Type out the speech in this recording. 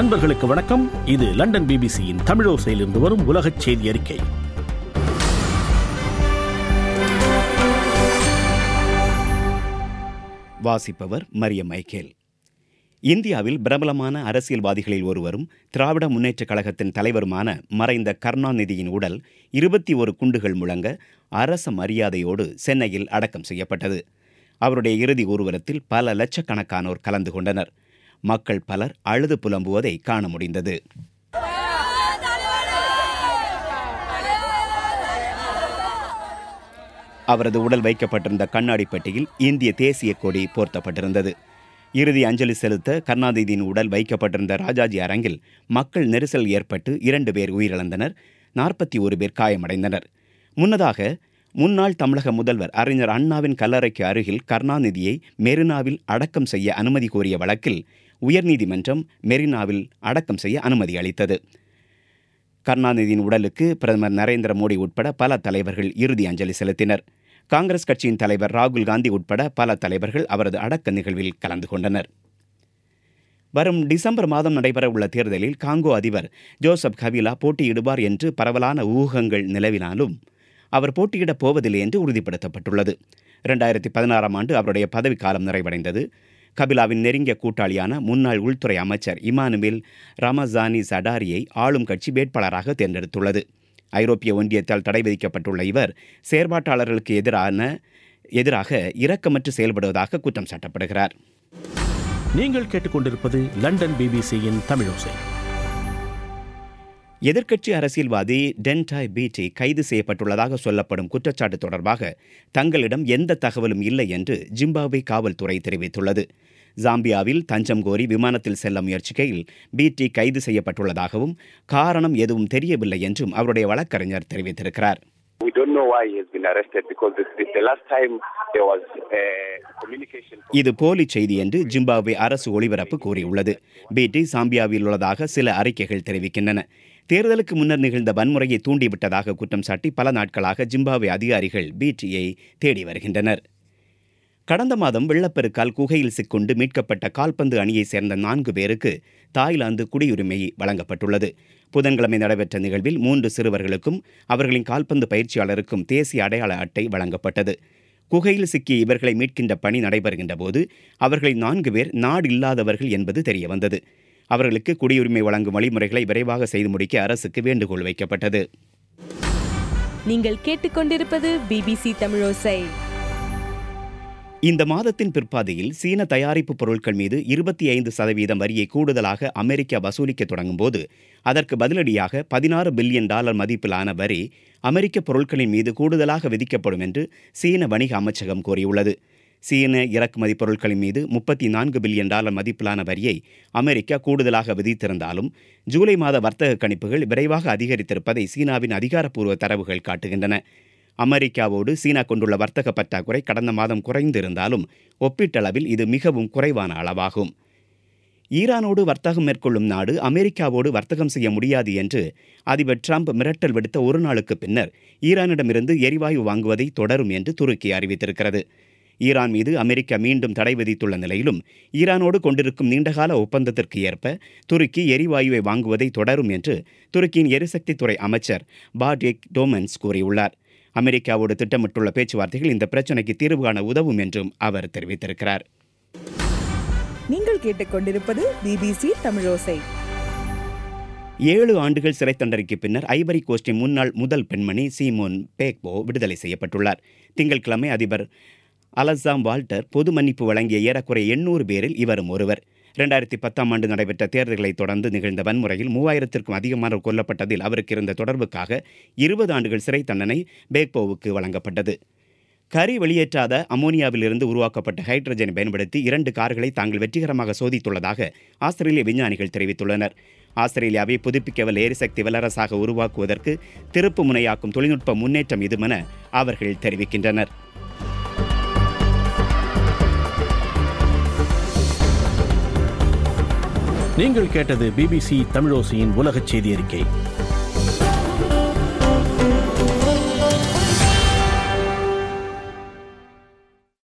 அன்பர்களுக்கு வணக்கம் இது லண்டன் பிபிசியின் தமிழோசையிலிருந்து வரும் உலகச் செய்தி அறிக்கை வாசிப்பவர் மரியம் மைக்கேல் இந்தியாவில் பிரபலமான அரசியல்வாதிகளில் ஒருவரும் திராவிட முன்னேற்றக் கழகத்தின் தலைவருமான மறைந்த கருணாநிதியின் உடல் இருபத்தி ஒரு குண்டுகள் முழங்க அரச மரியாதையோடு சென்னையில் அடக்கம் செய்யப்பட்டது அவருடைய இறுதி ஊர்வலத்தில் பல லட்சக்கணக்கானோர் கலந்து கொண்டனர் மக்கள் பலர் அழுது புலம்புவதை காண முடிந்தது அவரது உடல் வைக்கப்பட்டிருந்த கண்ணாடி பெட்டியில் இந்திய தேசிய கொடி போர்த்தப்பட்டிருந்தது இறுதி அஞ்சலி செலுத்த கருணாநிதியின் உடல் வைக்கப்பட்டிருந்த ராஜாஜி அரங்கில் மக்கள் நெரிசல் ஏற்பட்டு இரண்டு பேர் உயிரிழந்தனர் நாற்பத்தி ஒரு பேர் காயமடைந்தனர் முன்னதாக முன்னாள் தமிழக முதல்வர் அறிஞர் அண்ணாவின் கல்லறைக்கு அருகில் கருணாநிதியை மெரினாவில் அடக்கம் செய்ய அனுமதி கோரிய வழக்கில் உயர்நீதிமன்றம் மெரினாவில் அடக்கம் செய்ய அனுமதி அளித்தது கருணாநிதியின் உடலுக்கு பிரதமர் நரேந்திர மோடி உட்பட பல தலைவர்கள் இறுதி அஞ்சலி செலுத்தினர் காங்கிரஸ் கட்சியின் தலைவர் ராகுல் காந்தி உட்பட பல தலைவர்கள் அவரது அடக்க நிகழ்வில் கலந்து கொண்டனர் வரும் டிசம்பர் மாதம் நடைபெறவுள்ள தேர்தலில் காங்கோ அதிபர் ஜோசப் கபிலா போட்டியிடுவார் என்று பரவலான ஊகங்கள் நிலவினாலும் அவர் போட்டியிடப் போவதில்லை என்று உறுதிப்படுத்தப்பட்டுள்ளது இரண்டாயிரத்தி பதினாறாம் ஆண்டு அவருடைய பதவிக்காலம் நிறைவடைந்தது கபிலாவின் நெருங்கிய கூட்டாளியான முன்னாள் உள்துறை அமைச்சர் இமானுவேல் ரமசானி சடாரியை ஆளும் கட்சி வேட்பாளராக தேர்ந்தெடுத்துள்ளது ஐரோப்பிய ஒன்றியத்தால் தடை விதிக்கப்பட்டுள்ள இவர் செயற்பாட்டாளர்களுக்கு எதிரான எதிராக இரக்கமற்று செயல்படுவதாக குற்றம் சாட்டப்படுகிறார் நீங்கள் கேட்டுக்கொண்டிருப்பது லண்டன் பிபிசியின் தமிழோசை எதிர்க்கட்சி அரசியல்வாதி டென்டாய் பீட்டி கைது செய்யப்பட்டுள்ளதாக சொல்லப்படும் குற்றச்சாட்டு தொடர்பாக தங்களிடம் எந்த தகவலும் இல்லை என்று ஜிம்பாப்வே காவல்துறை தெரிவித்துள்ளது ஜாம்பியாவில் தஞ்சம் கோரி விமானத்தில் செல்ல முயற்சிக்கையில் பீட்டி கைது செய்யப்பட்டுள்ளதாகவும் காரணம் எதுவும் தெரியவில்லை என்றும் அவருடைய வழக்கறிஞர் தெரிவித்திருக்கிறார் We don't know why he has been arrested because the, the, the last time there was uh, communication. இது போலி செய்தி என்று ஜிம்பாப்வே அரசு ஒளிபரப்பு கூறியுள்ளது பீட்டி சாம்பியாவில் உள்ளதாக சில அறிக்கைகள் தெரிவிக்கின்றன தேர்தலுக்கு முன்னர் நிகழ்ந்த வன்முறையை தூண்டிவிட்டதாக குற்றம் சாட்டி பல நாட்களாக ஜிம்பாப்வே அதிகாரிகள் பீட்டியை தேடி வருகின்றனர் கடந்த மாதம் வெள்ளப்பெருக்கால் குகையில் சிக்கொண்டு மீட்கப்பட்ட கால்பந்து அணியைச் சேர்ந்த நான்கு பேருக்கு தாய்லாந்து குடியுரிமை வழங்கப்பட்டுள்ளது புதன்கிழமை நடைபெற்ற நிகழ்வில் மூன்று சிறுவர்களுக்கும் அவர்களின் கால்பந்து பயிற்சியாளருக்கும் தேசிய அடையாள அட்டை வழங்கப்பட்டது குகையில் சிக்கிய இவர்களை மீட்கின்ற பணி நடைபெறுகின்ற போது அவர்களில் நான்கு பேர் நாடு இல்லாதவர்கள் என்பது தெரியவந்தது அவர்களுக்கு குடியுரிமை வழங்கும் வழிமுறைகளை விரைவாக செய்து முடிக்க அரசுக்கு வேண்டுகோள் வைக்கப்பட்டது நீங்கள் கேட்டுக்கொண்டிருப்பது பிபிசி தமிழோசை இந்த மாதத்தின் பிற்பாதையில் சீன தயாரிப்பு பொருட்கள் மீது இருபத்தி ஐந்து சதவீதம் வரியை கூடுதலாக அமெரிக்கா வசூலிக்க தொடங்கும் போது அதற்கு பதிலடியாக பதினாறு பில்லியன் டாலர் மதிப்பிலான வரி அமெரிக்க பொருட்களின் மீது கூடுதலாக விதிக்கப்படும் என்று சீன வணிக அமைச்சகம் கூறியுள்ளது சீன இறக்குமதி பொருட்களின் மீது முப்பத்தி நான்கு பில்லியன் டாலர் மதிப்பிலான வரியை அமெரிக்கா கூடுதலாக விதித்திருந்தாலும் ஜூலை மாத வர்த்தக கணிப்புகள் விரைவாக அதிகரித்திருப்பதை சீனாவின் அதிகாரப்பூர்வ தரவுகள் காட்டுகின்றன அமெரிக்காவோடு சீனா கொண்டுள்ள வர்த்தக பற்றாக்குறை கடந்த மாதம் குறைந்திருந்தாலும் ஒப்பீட்டளவில் இது மிகவும் குறைவான அளவாகும் ஈரானோடு வர்த்தகம் மேற்கொள்ளும் நாடு அமெரிக்காவோடு வர்த்தகம் செய்ய முடியாது என்று அதிபர் ட்ரம்ப் மிரட்டல் விடுத்த ஒரு நாளுக்கு பின்னர் ஈரானிடமிருந்து எரிவாயு வாங்குவதை தொடரும் என்று துருக்கி அறிவித்திருக்கிறது ஈரான் மீது அமெரிக்கா மீண்டும் தடை விதித்துள்ள நிலையிலும் ஈரானோடு கொண்டிருக்கும் நீண்டகால ஒப்பந்தத்திற்கு ஏற்ப துருக்கி எரிவாயுவை வாங்குவதை தொடரும் என்று துருக்கியின் எரிசக்தித்துறை அமைச்சர் பாட்யக் டோமன்ஸ் கூறியுள்ளார் அமெரிக்காவோடு திட்டமிட்டுள்ள பேச்சுவார்த்தைகள் இந்த பிரச்சினைக்கு தீர்வு காண உதவும் என்றும் அவர் தெரிவித்திருக்கிறார் நீங்கள் கேட்டுக்கொண்டிருப்பது பிபிசி தமிழோசை ஏழு ஆண்டுகள் சிறை தண்டனைக்கு பின்னர் ஐவரி கோஸ்டின் முன்னாள் முதல் பெண்மணி சீமோன் பேக்போ விடுதலை செய்யப்பட்டுள்ளார் திங்கட்கிழமை அதிபர் அலசாம் வால்டர் பொது மன்னிப்பு வழங்கிய ஏறக்குறைய எண்ணூறு பேரில் இவரும் ஒருவர் இரண்டாயிரத்தி பத்தாம் ஆண்டு நடைபெற்ற தேர்தல்களைத் தொடர்ந்து நிகழ்ந்த வன்முறையில் மூவாயிரத்திற்கும் அதிகமானோர் கொல்லப்பட்டதில் அவருக்கு இருந்த தொடர்புக்காக இருபது ஆண்டுகள் சிறை தண்டனை பேக்போவுக்கு வழங்கப்பட்டது கரி வெளியேற்றாத அமோனியாவிலிருந்து உருவாக்கப்பட்ட ஹைட்ரஜனை பயன்படுத்தி இரண்டு கார்களை தாங்கள் வெற்றிகரமாக சோதித்துள்ளதாக ஆஸ்திரேலிய விஞ்ஞானிகள் தெரிவித்துள்ளனர் ஆஸ்திரேலியாவை புதுப்பிக்கவல் எரிசக்தி வல்லரசாக உருவாக்குவதற்கு திருப்பு முனையாக்கும் தொழில்நுட்ப முன்னேற்றம் இதுமென அவர்கள் தெரிவிக்கின்றனர் நீங்கள் கேட்டது பிபிசி தமிழோசையின் உலகச் செய்தி அறிக்கை